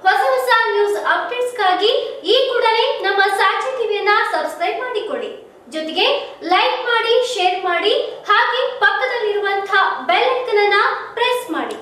ಹೊಸ ಹೊಸ ನ್ಯೂಸ್ ಅಪ್ಡೇಟ್ಸ್ಗಾಗಿ ಈ ಕೂಡಲೇ ನಮ್ಮ ಸಾಕ್ಷಿ ಟಿವಿಯನ್ನ ಸಬ್ಸ್ಕ್ರೈಬ್ ಮಾಡಿಕೊಳ್ಳಿ ಜೊತೆಗೆ ಲೈಕ್ ಮಾಡಿ ಶೇರ್ ಮಾಡಿ ಹಾಗೆ ಪಕ್ಕದಲ್ಲಿರುವಂತಹ ಬೆಲ್ ಐಕನ್ ಅನ್ನ ಪ್ರೆಸ್ ಮಾಡಿ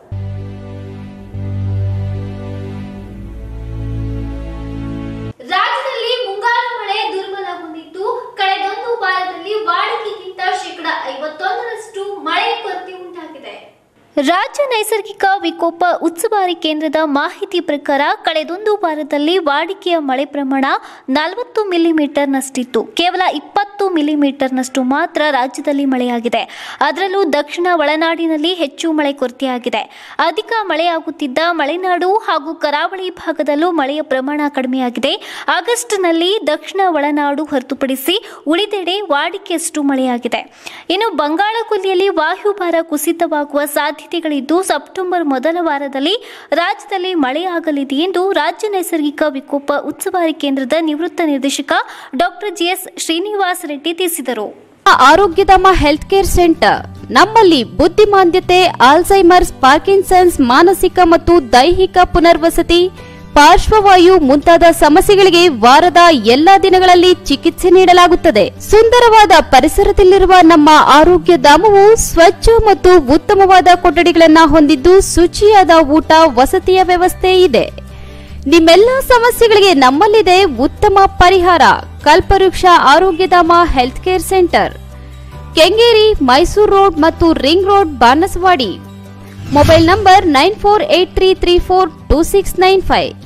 ರಾಜ್ಯದಲ್ಲಿ ಮುಂಗಾರು ಮಳೆ ದುರ್ಬಲಗೊಂಡಿದ್ದು ಕಳೆದೊಂದು ವಾರದಲ್ಲಿ ವಾಡಿಕೆಗಿಂತ ಶೇಕಡ ಐವತ್ತೊಂದರಷ್ಟು ಮಳೆ ಕೊರತೆ ಉಂಟಾಗಿದೆ ರಾಜ್ಯ ನೈಸರ್ಗಿಕ ವಿಕೋಪ ಉಸ್ತುವಾರಿ ಕೇಂದ್ರದ ಮಾಹಿತಿ ಪ್ರಕಾರ ಕಳೆದೊಂದು ವಾರದಲ್ಲಿ ವಾಡಿಕೆಯ ಮಳೆ ಪ್ರಮಾಣ ನಲವತ್ತು ಮಿಲಿಮೀಟರ್ನಷ್ಟಿತ್ತು ಕೇವಲ ಇಪ್ಪತ್ತು ಮಿಲಿಮೀಟರ್ನಷ್ಟು ಮಾತ್ರ ರಾಜ್ಯದಲ್ಲಿ ಮಳೆಯಾಗಿದೆ ಅದರಲ್ಲೂ ದಕ್ಷಿಣ ಒಳನಾಡಿನಲ್ಲಿ ಹೆಚ್ಚು ಮಳೆ ಕೊರತೆಯಾಗಿದೆ ಅಧಿಕ ಮಳೆಯಾಗುತ್ತಿದ್ದ ಮಲೆನಾಡು ಹಾಗೂ ಕರಾವಳಿ ಭಾಗದಲ್ಲೂ ಮಳೆಯ ಪ್ರಮಾಣ ಕಡಿಮೆಯಾಗಿದೆ ಆಗಸ್ಟ್ನಲ್ಲಿ ದಕ್ಷಿಣ ಒಳನಾಡು ಹೊರತುಪಡಿಸಿ ಉಳಿದೆಡೆ ವಾಡಿಕೆಯಷ್ಟು ಮಳೆಯಾಗಿದೆ ಇನ್ನು ಬಂಗಾಳ ಕೊಲ್ಲಿಯಲ್ಲಿ ವಾಯುಭಾರ ಕುಸಿತವಾಗುವ ಸಾಧ್ಯತೆಗಳಿದ್ದು ಸೆಪ್ಟೆಂಬರ್ ಮೊದಲ ವಾರದಲ್ಲಿ ರಾಜ್ಯದಲ್ಲಿ ಮಳೆಯಾಗಲಿದೆ ಎಂದು ರಾಜ್ಯ ನೈಸರ್ಗಿಕ ವಿಕೋಪ ಉಸ್ತುವಾರಿ ಕೇಂದ್ರದ ನಿವೃತ್ತ ನಿರ್ದೇಶಕ ಡಾಕ್ಟರ್ ಜಿಎಸ್ ಶ್ರೀನಿವಾಸ್ ರೆಡ್ಡಿ ತಿಳಿಸಿದರು ಆರೋಗ್ಯಧಾಮ ಹೆಲ್ತ್ ಕೇರ್ ಸೆಂಟರ್ ನಮ್ಮಲ್ಲಿ ಬುದ್ಧಿಮಾಂದ್ಯತೆ ಆಲ್ಝೈಮರ್ಸ್ ಪಾರ್ಕಿನ್ಸನ್ಸ್ ಮಾನಸಿಕ ಮತ್ತು ದೈಹಿಕ ಪುನರ್ವಸತಿ ಪಾರ್ಶ್ವವಾಯು ಮುಂತಾದ ಸಮಸ್ಯೆಗಳಿಗೆ ವಾರದ ಎಲ್ಲಾ ದಿನಗಳಲ್ಲಿ ಚಿಕಿತ್ಸೆ ನೀಡಲಾಗುತ್ತದೆ ಸುಂದರವಾದ ಪರಿಸರದಲ್ಲಿರುವ ನಮ್ಮ ಆರೋಗ್ಯ ಧಾಮವು ಸ್ವಚ್ಛ ಮತ್ತು ಉತ್ತಮವಾದ ಕೊಠಡಿಗಳನ್ನ ಹೊಂದಿದ್ದು ಶುಚಿಯಾದ ಊಟ ವಸತಿಯ ವ್ಯವಸ್ಥೆ ಇದೆ ನಿಮ್ಮೆಲ್ಲ ಸಮಸ್ಯೆಗಳಿಗೆ ನಮ್ಮಲ್ಲಿದೆ ಉತ್ತಮ ಪರಿಹಾರ Kalpavriksha Arogyadhama health care centre Kengeri Mysore road ಮತ್ತು ring road Banaswadi mobile number nine four eight three three four two six nine five